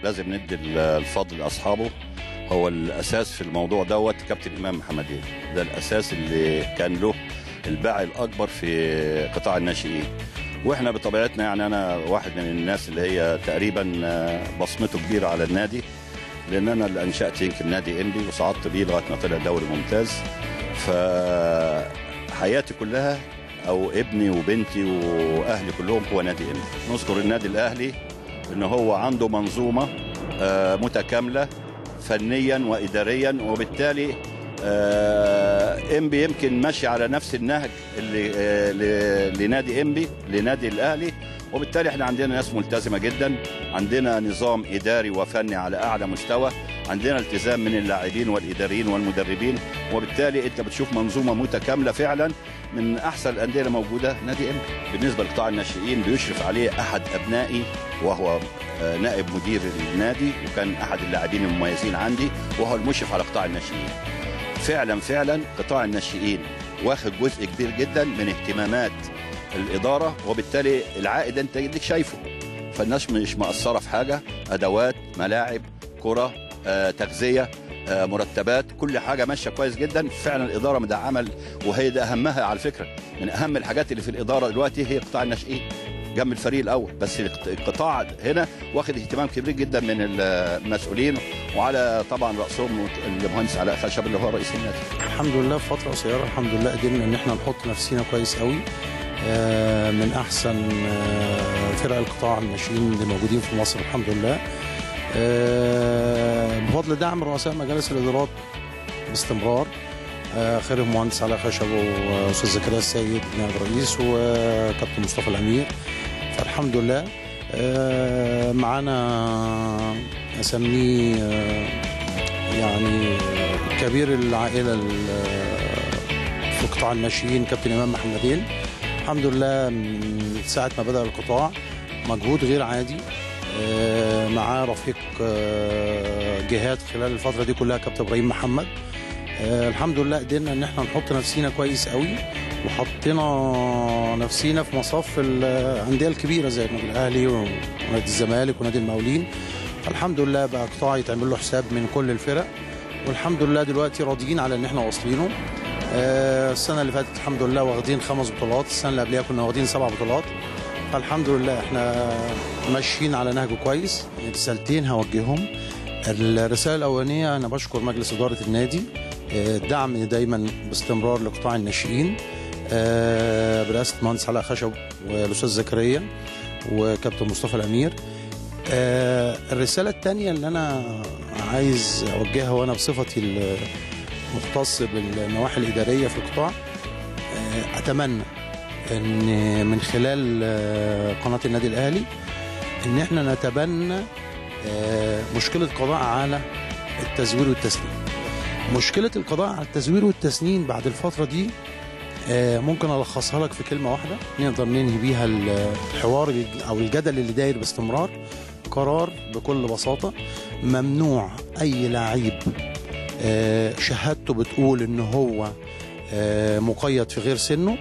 لازم ندي ال- الفضل لاصحابه هو الاساس في الموضوع دوت كابتن امام محمدين ده الاساس اللي كان له الباع الاكبر في قطاع الناشئين واحنا بطبيعتنا يعني انا واحد من الناس اللي هي تقريبا آه، بصمته كبيره على النادي لان انا اللي انشات يمكن نادي انبي وصعدت بيه لغايه ما طلع دوري ممتاز فحياتي كلها او ابني وبنتي واهلي كلهم هو نادي انبي نذكر النادي الاهلي ان هو عنده منظومه آه، متكامله فنيا واداريا وبالتالي آه، انبي يمكن ماشي على نفس النهج اللي آه، ل- لنادي انبي لنادي الاهلي وبالتالي احنا عندنا ناس ملتزمه جدا عندنا نظام اداري وفني على اعلى مستوى عندنا التزام من اللاعبين والاداريين والمدربين وبالتالي انت بتشوف منظومه متكامله فعلا من احسن الانديه اللي موجوده نادي انبي بالنسبه لقطاع الناشئين بيشرف عليه احد ابنائي وهو آه، نائب مدير النادي وكان احد اللاعبين المميزين عندي وهو المشرف على قطاع الناشئين فعلا فعلا قطاع الناشئين واخد جزء كبير جدا من اهتمامات الاداره وبالتالي العائد انت اللي شايفه فالناس مش مقصره في حاجه ادوات ملاعب كره آه، تغذيه آه، مرتبات كل حاجه ماشيه كويس جدا فعلا الاداره مدعمه وهي ده اهمها على فكره من اهم الحاجات اللي في الاداره دلوقتي هي قطاع الناشئين جنب الفريق الاول بس القطاع هنا واخد اهتمام كبير جدا من المسؤولين وعلى طبعا راسهم المهندس علاء خشب اللي هو رئيس النادي الحمد لله في فتره قصيره الحمد لله قدرنا ان احنا نحط نفسينا كويس قوي آه، من احسن آه، فرق القطاع الناشئين اللي موجودين في مصر الحمد لله آه، بفضل دعم رؤساء مجالس الادارات باستمرار آه، خيرهم مهندس علاء خشب واستاذ زكريا السيد نائب رئيس وكابتن مصطفى الامير فالحمد لله آه، معانا اسميه آه، يعني كبير العائله ال- في قطاع الناشئين كابتن امام محمدين الحمد لله من ساعه ما بدا القطاع مجهود غير عادي آه، معاه رفيق آه، جهات خلال الفتره دي كلها كابتن ابراهيم محمد آه، الحمد لله قدرنا ان احنا نحط نفسينا كويس قوي وحطينا نفسينا في مصاف الانديه الكبيره زي النادي الاهلي ونادي الزمالك ونادي المقاولين الحمد لله بقى قطاع يتعمل له حساب من كل الفرق والحمد لله دلوقتي راضيين على ان احنا واصلينه آه، السنه اللي فاتت الحمد لله واخدين خمس بطولات السنه اللي قبلها كنا واخدين سبع بطولات فالحمد لله احنا ماشيين على نهج كويس رسالتين هوجههم الرساله الاولانيه انا بشكر مجلس اداره النادي آه، الدعم دايما باستمرار لقطاع الناشئين آه، برئاسه المهندس علاء خشب والاستاذ زكريا وكابتن مصطفى الامير آه، الرساله الثانيه اللي انا عايز اوجهها وانا بصفتي المختص بالنواحي الاداريه في القطاع آه، اتمنى ان من خلال آه، قناه النادي الاهلي ان احنا نتبنى آه، مشكله قضاء على التزوير والتسنين مشكله القضاء على التزوير والتسنين بعد الفتره دي آه، ممكن الخصها لك في كلمه واحده نقدر ننهي بيها الحوار او الجدل اللي داير باستمرار قرار بكل بساطه ممنوع اي لعيب آه، شهادته بتقول ان هو آه، مقيد في غير سنه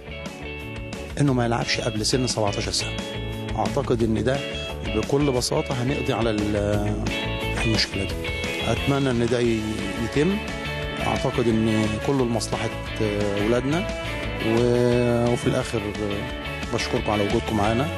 انه ما يلعبش قبل سن 17 سنه اعتقد ان ده بكل بساطه هنقضي على ال- المشكله دي اتمنى ان ده ي- يتم اعتقد ان كله لمصلحه آه، اولادنا و- وفي الاخر آه، بشكركم على وجودكم معانا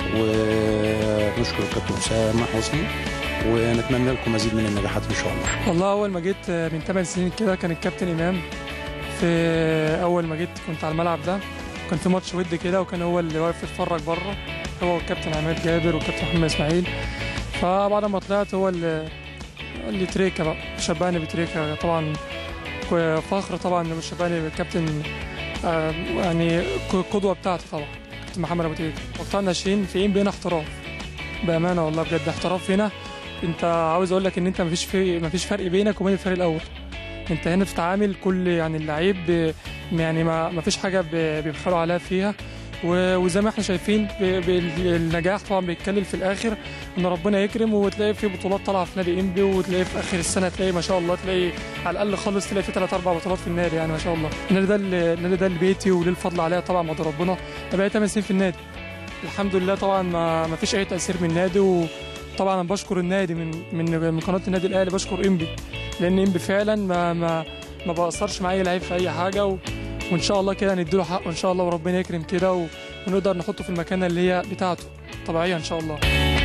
ونشكر الكابتن اسامه حسني ونتمنى لكم مزيد من النجاحات ان شاء الله والله اول ما جيت من 8 سنين كده كان الكابتن امام في اول ما جيت كنت على الملعب ده كان في ماتش ود كده وكان هو اللي واقف يتفرج بره هو والكابتن عماد جابر والكابتن محمد اسماعيل فبعد ما طلعت هو اللي قال لي تريكا بقى شبهني بتريكا طبعا فخر طبعا انه شبهني بالكابتن آه، يعني القدوه بتاعتي طبعا كابتن محمد ابو تريكا وقطاع الناشئين في بينا احتراف بامانه والله بجد احتراف هنا انت عاوز اقول لك ان انت مفيش في مفيش فرق بينك وبين الفريق الاول انت هنا بتتعامل كل يعني اللعيب ب- يعني ما مفيش حاجه ب- بيبخلوا عليها فيها و- وزي ما احنا شايفين ب- ب- النجاح طبعا بيتكلل في الاخر ان ربنا يكرم وتلاقي في بطولات طالعه في نادي انبي وتلاقي في اخر السنه تلاقي ما شاء الله تلاقي على الاقل خالص تلاقي في ثلاث اربع بطولات في النادي يعني ما شاء الله النادي ده اللي- النادي ده اللي بيتي وليه الفضل عليها طبعا بعد ربنا انا بقالي 8 سنين في النادي الحمد لله طبعا ما ما فيش اي تاثير من النادي و طبعا انا بشكر النادي من من من قناه النادي الاهلي بشكر انبي لان انبي فعلا ما ما ما بقصرش مع اي لعيب في اي حاجه و وان شاء الله كده نديله حقه ان شاء الله وربنا يكرم كده و... ونقدر نحطه في المكانه اللي هي بتاعته طبيعيه ان شاء الله